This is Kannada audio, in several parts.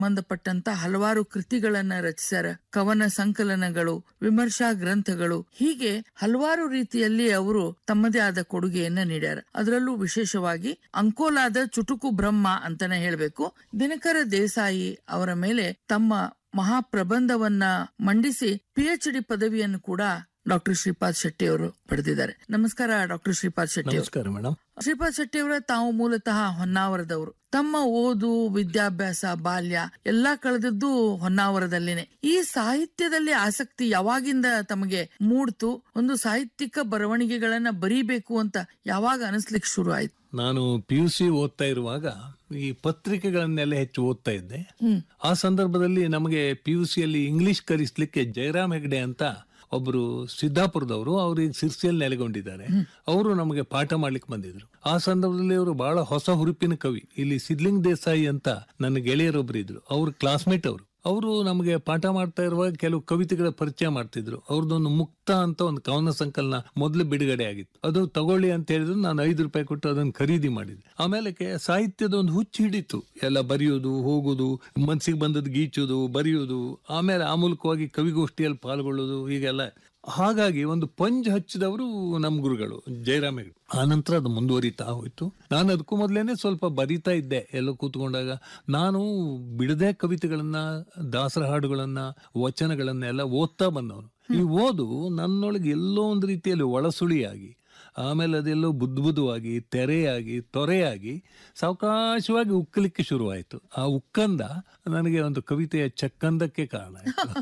ಸಂಬಂಧಪಟ್ಟಂತ ಹಲವಾರು ಕೃತಿಗಳನ್ನ ರಚಿಸ್ಯಾರ ಕವನ ಸಂಕಲನಗಳು ವಿಮರ್ಶಾ ಗ್ರಂಥಗಳು ಹೀಗೆ ಹಲವಾರು ರೀತಿಯಲ್ಲಿ ಅವರು ತಮ್ಮದೇ ಆದ ಕೊಡುಗೆಯನ್ನ ನೀಡ್ಯಾರ ಅದರಲ್ಲೂ ವಿಶೇಷವಾಗಿ ಅಂಕೋಲಾದ ಚುಟುಕು ಬ್ರಹ್ಮ ಅಂತಾನೆ ಹೇಳ್ಬೇಕು ದಿನಕರ ದೇಸಾಯಿ ಅವರ ಮೇಲೆ ತಮ್ಮ ಮಹಾಪ್ರಬಂಧವನ್ನ ಮಂಡಿಸಿ ಪಿಎಚ್ ಡಿ ಪದವಿಯನ್ನು ಕೂಡ ಡಾಕ್ಟರ್ ಶ್ರೀಪಾದ್ ಶೆಟ್ಟಿ ಅವರು ಪಡೆದಿದ್ದಾರೆ ನಮಸ್ಕಾರ ಡಾಕ್ಟರ್ ಶ್ರೀಪಾದ್ ಶೆಟ್ಟಿ ಅವರು ನಮಸ್ಕಾರ ಮೇಡಮ್ ಶ್ರೀಪಾದ್ ಶೆಟ್ಟಿ ಅವರ ತಾವು ಮೂಲತಃ ಹೊನ್ನಾವರದವರು ತಮ್ಮ ಓದು ವಿದ್ಯಾಭ್ಯಾಸ ಬಾಲ್ಯ ಎಲ್ಲಾ ಕಳೆದದ್ದು ಹೊನ್ನಾವರದಲ್ಲಿನೆ ಈ ಸಾಹಿತ್ಯದಲ್ಲಿ ಆಸಕ್ತಿ ಯಾವಾಗಿಂದ ತಮಗೆ ಮೂಡ್ತು ಒಂದು ಸಾಹಿತ್ಯಿಕ ಬರವಣಿಗೆಗಳನ್ನ ಬರೀಬೇಕು ಅಂತ ಯಾವಾಗ ಅನಿಸ್ಲಿಕ್ಕೆ ಶುರು ಆಯ್ತು ನಾನು ಪಿ ಯು ಸಿ ಓದ್ತಾ ಇರುವಾಗ ಈ ಪತ್ರಿಕೆಗಳನ್ನೆಲ್ಲ ಹೆಚ್ಚು ಓದ್ತಾ ಇದ್ದೆ ಆ ಸಂದರ್ಭದಲ್ಲಿ ನಮಗೆ ಪಿ ಯು ಸಿಯಲ್ಲಿ ಇಂಗ್ಲಿಷ್ ಕಲಿಸ್ಲಿಕ್ಕೆ ಜಯರಾಮ್ ಹೆಗ್ಡೆ ಅಂತ ಒಬ್ರು ಸಿದ್ದಾಪುರದವರು ಅವರು ಈಗ ಸಿರ್ಸಿಯಲ್ಲಿ ನೆಲೆಗೊಂಡಿದ್ದಾರೆ ಅವರು ನಮಗೆ ಪಾಠ ಮಾಡ್ಲಿಕ್ಕೆ ಬಂದಿದ್ರು ಆ ಸಂದರ್ಭದಲ್ಲಿ ಅವರು ಬಹಳ ಹೊಸ ಹುರುಪಿನ ಕವಿ ಇಲ್ಲಿ ಸಿದ್ಲಿಂಗ್ ದೇಸಾಯಿ ಅಂತ ನನ್ನ ಗೆಳೆಯರೊಬ್ರು ಇದ್ರು ಅವ್ರ ಕ್ಲಾಸ್ಮೇಟ್ ಅವರು ಅವರು ನಮಗೆ ಪಾಠ ಮಾಡ್ತಾ ಇರುವಾಗ ಕೆಲವು ಕವಿತೆಗಳ ಪರಿಚಯ ಮಾಡ್ತಿದ್ರು ಅವ್ರದ್ದೊಂದು ಮುಕ್ತ ಅಂತ ಒಂದು ಕವನ ಸಂಕಲನ ಮೊದಲು ಬಿಡುಗಡೆ ಆಗಿತ್ತು ಅದು ತಗೊಳ್ಳಿ ಅಂತ ಹೇಳಿದ್ರು ನಾನು ಐದು ರೂಪಾಯಿ ಕೊಟ್ಟು ಅದನ್ನು ಖರೀದಿ ಮಾಡಿದೆ ಆಮೇಲೆ ಸಾಹಿತ್ಯದ ಒಂದು ಹುಚ್ಚು ಹಿಡಿತು ಎಲ್ಲ ಬರೆಯೋದು ಹೋಗೋದು ಮನ್ಸಿಗೆ ಬಂದದ್ದು ಗೀಚೋದು ಬರೆಯೋದು ಆಮೇಲೆ ಆ ಮೂಲಕವಾಗಿ ಕವಿಗೋಷ್ಠಿಯಲ್ಲಿ ಪಾಲ್ಗೊಳ್ಳೋದು ಹೀಗೆಲ್ಲ ಹಾಗಾಗಿ ಒಂದು ಪಂಜ್ ಹಚ್ಚಿದವರು ನಮ್ಮ ಗುರುಗಳು ಜಯರಾಮ್ ಹೆಗ್ಡೆ ಆ ನಂತರ ಅದು ಮುಂದುವರಿತಾ ಹೋಯ್ತು ನಾನು ಅದಕ್ಕೂ ಮೊದಲೇನೆ ಸ್ವಲ್ಪ ಬರಿತಾ ಇದ್ದೆ ಎಲ್ಲೋ ಕೂತ್ಕೊಂಡಾಗ ನಾನು ಬಿಡದೆ ಕವಿತೆಗಳನ್ನ ದಾಸರ ಹಾಡುಗಳನ್ನ ವಚನಗಳನ್ನೆಲ್ಲ ಓದ್ತಾ ಬಂದವನು ಈ ಓದು ನನ್ನೊಳಗೆ ಎಲ್ಲೋ ಒಂದು ರೀತಿಯಲ್ಲಿ ಒಳಸುಳಿಯಾಗಿ ಆಮೇಲೆ ಅದೆಲ್ಲೋ ಬುದ್ಧುಬುದ್ಧವಾಗಿ ತೆರೆಯಾಗಿ ತೊರೆಯಾಗಿ ಸಾವಕಾಶವಾಗಿ ಉಕ್ಕಲಿಕ್ಕೆ ಶುರುವಾಯಿತು ಆ ಉಕ್ಕಂದ ನನಗೆ ಒಂದು ಕವಿತೆಯ ಚಕ್ಕಂದಕ್ಕೆ ಕಾರಣ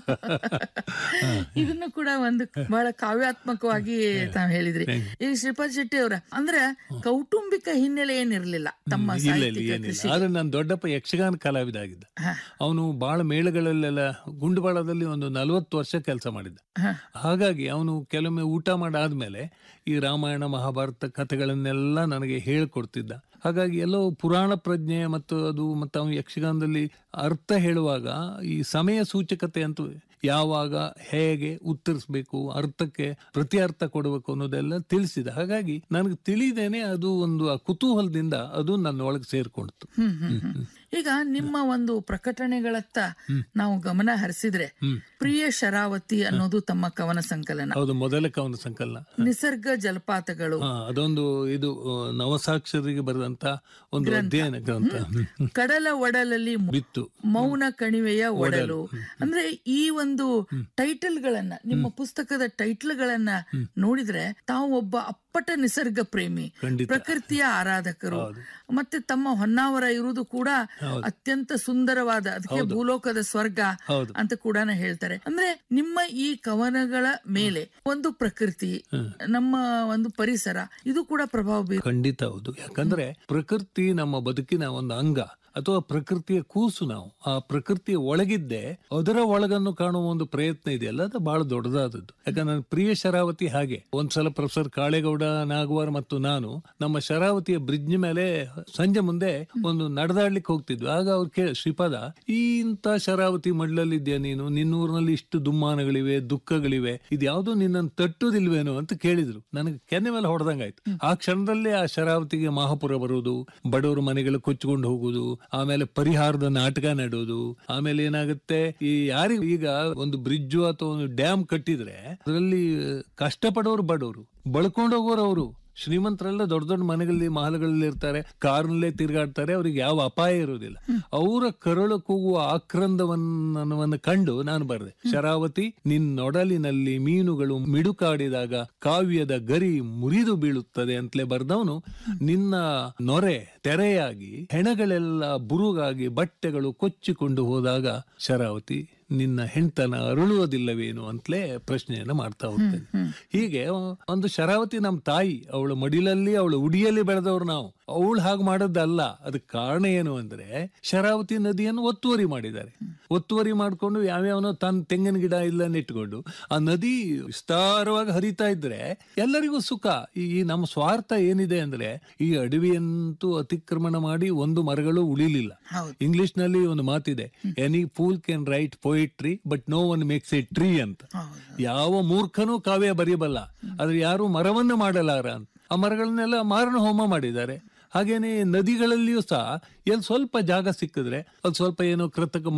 ಆಯ್ತು ಇದನ್ನು ಕೂಡ ಒಂದು ಬಹಳ ಕಾವ್ಯಾತ್ಮಕವಾಗಿ ತಾವ್ ಹೇಳಿದ್ರಿ ಈ ಶ್ರೀಪಾದ್ ಶೆಟ್ಟಿ ಅವರ ಅಂದ್ರೆ ಕೌಟುಂಬಿಕ ಹಿನ್ನೆಲೆ ಏನಿರ್ಲಿಲ್ಲ ತಮ್ಮ ಇಲ್ಲ ಇಲ್ಲ ಸಾಹಿತ್ಯಿಕ ಏನಿಲ್ಲ ಕೃಷಿ ಆದ್ರೆ ನನ್ನ ದೊಡ್ಡಪ್ಪ ಯಕ್ಷಗಾನ ಕಲಾವಿದ ಆಗಿದ್ದ ಹಾ. ಅವನು ಬಹಳ ಮೇಳಗಳಲ್ಲೆಲ್ಲ ಗುಂಡುಬಾಳದಲ್ಲಿ ಒಂದು ನಲವತ್ತು ವರ್ಷ ಕೆಲಸ ಮಾಡಿದ್ದ ಹಾ. ಹಾಗಾಗಿ ಅವನು ಕೆಲವೊಮ್ಮೆ ಊಟ ಮಾಡಾದ್ಮೇಲೆ ಈ ರಾಮಾಯಣ ಮಹಾಭಾರತ ಕಥೆಗಳನ್ನೆಲ್ಲ ನನಗೆ ಹೇಳ್ಕೊಡ್ತಿದ್ದ ಹಾಗಾಗಿ ಎಲ್ಲೋ ಪುರಾಣ ಪ್ರಜ್ಞೆ ಮತ್ತು ಅದು ಮತ್ತು ಅವನು ಯಕ್ಷಗಾನದಲ್ಲಿ ಅರ್ಥ ಹೇಳುವಾಗ ಈ ಸಮಯ ಸೂಚಕತೆ ಅಂತ ಯಾವಾಗ ಹೇಗೆ ಉತ್ತರಿಸ್ಬೇಕು ಅರ್ಥಕ್ಕೆ ಪ್ರತಿ ಅರ್ಥ ಕೊಡಬೇಕು ಅನ್ನೋದೆಲ್ಲ ತಿಳಿಸಿದ ಹಾಗಾಗಿ ನನಗೆ ತಿಳಿದೇನೆ ಅದು ಒಂದು ಆ ಕುತೂಹಲದಿಂದ ಅದು ನನ್ನ ಒಳಗೆ ಸೇರ್ಕೊಂಡಿತು ಹ್ಮ್ ಹ್ಮ್ ಹ್ಮ್. ಈಗ ನಿಮ್ಮ ಒಂದು ಪ್ರಕಟಣೆಗಳತ್ತ ನಾವು ಗಮನ ಹರಿಸಿದ್ರೆ ಪ್ರಿಯ ಶರಾವತಿ ಅನ್ನೋದು ತಮ್ಮ ಕವನ ಸಂಕಲನ ಹೌದು ಮೊದಲ ಕವನ ಸಂಕಲನ ನಿಸರ್ಗ ಜಲಪಾತಗಳು ಹಾ, ಅದೊಂದು ಇದು ಆ, ನವಸಾಕ್ಷರಿಗೆ ಬರೆದಂತ ಒಂದು ಅಧ್ಯಯನ ಗ್ರಂಥ ಹ್ಮ್. ಕಡಲ ಒಡಲಲ್ಲಿ ಮು- ಬಿತ್ತು ಮೌನ ಕಣಿವೆಯ ಒಡಲು ಅಂದ್ರೆ ಈ ಒಂದು ಟೈಟಲ್ ಗಳನ್ನ ನಿಮ್ಮ ಪುಸ್ತಕದ ಟೈಟಲ್ ಗಳನ್ನ ನೋಡಿದ್ರೆ ತಾವು ಒಬ್ಬ ಅಪ್ಪಟ ನಿಸರ್ಗ ಪ್ರೇಮಿ ಖಂಡಿತ. ಪ್ರಕೃತಿಯ ಆರಾಧಕರು ಮತ್ತೆ ತಮ್ಮ ಹೊನ್ನಾವರ ಇರುವುದು ಕೂಡ ಅತ್ಯಂತ ಸುಂದರವಾದ ಅದಕ್ಕೆ ಭೂಲೋಕದ ಸ್ವರ್ಗ ಹೌದು. ಅಂತ ಕೂಡ ಹೇಳ್ತಾರೆ ಅಂದ್ರೆ ನಿಮ್ಮ ಈ ಕವನಗಳ ಮೇಲೆ ಒಂದು ಪ್ರಕೃತಿ ನಮ್ಮ ಒಂದು ಪರಿಸರ ಇದು ಕೂಡ ಪ್ರಭಾವ ಬೀರ್ ಖಂಡಿತ ಹೌದು ಯಾಕಂದ್ರೆ ಪ್ರಕೃತಿ ನಮ್ಮ ಬದುಕಿನ ಒಂದು ಅಂಗ ಅಥವಾ ಪ್ರಕೃತಿಯ ಕೂಸು ನಾವು ಆ ಪ್ರಕೃತಿಯ ಒಳಗಿದ್ದೆ ಅದರ ಒಳಗನ್ನು ಕಾಣುವ ಒಂದು ಪ್ರಯತ್ನ ಇದೆಯಲ್ಲ ಅದು ಬಹಳ ದೊಡ್ಡದಾದದ್ದು ಯಾಕಂದ್ರೆ ನನ್ನ ಪ್ರಿಯ ಶರಾವತಿ ಹಾಗೆ ಒಂದ್ಸಲ ಪ್ರೊಫೆಸರ್ ಕಾಳೇಗೌಡ ನಾಗವಾರ್ ಮತ್ತು ನಾನು ನಮ್ಮ ಶರಾವತಿಯ ಬ್ರಿಡ್ಜ್ ಮೇಲೆ ಸಂಜೆ ಮುಂದೆ ಒಂದು ನಡೆದಾಡ್ಲಿಕ್ಕೆ ಹೋಗ್ತಿದ್ವಿ ಆಗ ಅವ್ರು ಕೇಳ ಶ್ರೀಪಾದ ಈ ಇಂಥ ಶರಾವತಿ ಮಡ್ಲಲ್ಲಿದ್ಯಾ ನೀನು ನಿನ್ನೂರಿನಲ್ಲಿ ಇಷ್ಟು ದುಮ್ಮಾನಗಳಿವೆ ದುಃಖಗಳಿವೆ ಇದ್ಯಾವುದೋ ನಿನ್ನನ್ನು ತಟ್ಟುದಿಲ್ವೇನೋ ಅಂತ ಕೇಳಿದ್ರು ನನಗೆ ಕೆನ್ನೆ ಮೇಲೆ ಹೊಡೆದಂಗಾಯ್ತು ಆ ಕ್ಷಣದಲ್ಲೇ ಆ ಶರಾವತಿಗೆ ಮಹಾಪುರ ಬರುವುದು ಬಡವರ ಮನೆಗಳು ಕೊಚ್ಚಿಕೊಂಡು ಹೋಗುವುದು ಆಮೇಲೆ ಪರಿಹಾರದ ನಾಟಕ ನಡೆಯೋದು ಆಮೇಲೆ ಏನಾಗುತ್ತೆ ಈ ಯಾರಿಗೂ ಈಗ ಒಂದು ಬ್ರಿಡ್ಜು ಅಥವಾ ಒಂದು ಡ್ಯಾಮ್ ಕಟ್ಟಿದ್ರೆ ಅದರಲ್ಲಿ ಕಷ್ಟಪಡೋರು ಬಡವರು ಬಳ್ಕೊಂಡು ಹೋಗೋರು ಅವರು ಶ್ರೀಮಂತರೆಲ್ಲ ದೊಡ್ಡ ದೊಡ್ಡ ಮನೆಗಳಲ್ಲಿ ಮಹಲ್ಗಳಲ್ಲಿ ಇರ್ತಾರೆ ಕಾರ್ನಲ್ಲೇ ತಿರುಗಾಡ್ತಾರೆ ಅವ್ರಿಗೆ ಯಾವ ಅಪಾಯ ಇರೋದಿಲ್ಲ ಅವರ ಕರಳು ಕೂಗುವ ಆಕ್ರಂದವನ್ನ ಕಂಡು ನಾನು ಬರೆದೆ ಶರಾವತಿ ನಿನ್ನೊಡಲಿನಲ್ಲಿ ಮೀನುಗಳು ಮಿಡುಕಾಡಿದಾಗ ಕಾವ್ಯದ ಗರಿ ಮುರಿದು ಬೀಳುತ್ತದೆ ಅಂತಲೇ ಬರ್ದವನು ನಿನ್ನ ನೊರೆ ತೆರೆಯಾಗಿ ಹೆಣಗಳೆಲ್ಲ ಬುರುಗಾಗಿ ಬಟ್ಟೆಗಳು ಕೊಚ್ಚಿಕೊಂಡು ಹೋದಾಗ ಶರಾವತಿ ನಿನ್ನ ಹೆಂಡತನ ಅರಳುವುದಿಲ್ಲವೇನು ಅಂತಲೇ ಪ್ರಶ್ನೆಯನ್ನ ಮಾಡ್ತಾ ಹೋಗ್ತೇನೆ ಹೀಗೆ ಒಂದು ಶರಾವತಿ ನಮ್ಮ ತಾಯಿ ಅವಳ ಮಡಿಲಲ್ಲಿ ಅವಳ ಉಡಿಯಲ್ಲಿ ಬೆಳೆದವ್ರು ನಾವು ಅವಳು ಹಾಗೆ ಮಾಡೋದಲ್ಲ ಅದಕ್ಕೆ ಕಾರಣ ಏನು ಅಂದ್ರೆ ಶರಾವತಿ ನದಿಯನ್ನು ಒತ್ತುವರಿ ಮಾಡಿದ್ದಾರೆ ಒತ್ತುವರಿ ಮಾಡಿಕೊಂಡು ಯಾವ್ಯಾವನೋ ತನ್ನ ತೆಂಗಿನ ಗಿಡ ಇಲ್ಲ ನೆಟ್ಕೊಂಡು ಆ ನದಿ ವಿಸ್ತಾರವಾಗಿ ಹರಿತಾ ಇದ್ರೆ ಎಲ್ಲರಿಗೂ ಸುಖ ಈ ಈ ನಮ್ಮ ಸ್ವಾರ್ಥ ಏನಿದೆ ಅಂದ್ರೆ ಈ ಅಡವಿಯಂತೂ ಅತಿಕ್ರಮಣ ಮಾಡಿ ಒಂದು ಮರಗಳು ಉಳಿಲಿಲ್ಲ ಹೌದು. ಇಂಗ್ಲಿಷ್ ನಲ್ಲಿ ಒಂದು ಮಾತಿದೆ any fool can write poetry but no one makes a tree ಅಂತ ಹೌದು. ಯಾವ ಮೂರ್ಖನೂ ಕಾವ್ಯ ಬರೆಯಬಲ್ಲ ಆದ್ರೆ ಯಾರು ಮರವನ್ನು ಮಾಡಲಾರ ಅಂತ ಆ ಮರಗಳನ್ನೆಲ್ಲ ಮಾರಣ ಹೋಮ ಮಾಡಿದ್ದಾರೆ ಹಾಗೇನೆ ನದಿಗಳಲ್ಲಿಯೂ ಸಹ ಎಲ್ಲಿ ಸ್ವಲ್ಪ ಜಾಗ ಸಿಕ್ಕಿದ್ರೆ ಅದು ಸ್ವಲ್ಪ ಏನೋ ಕೃತಕ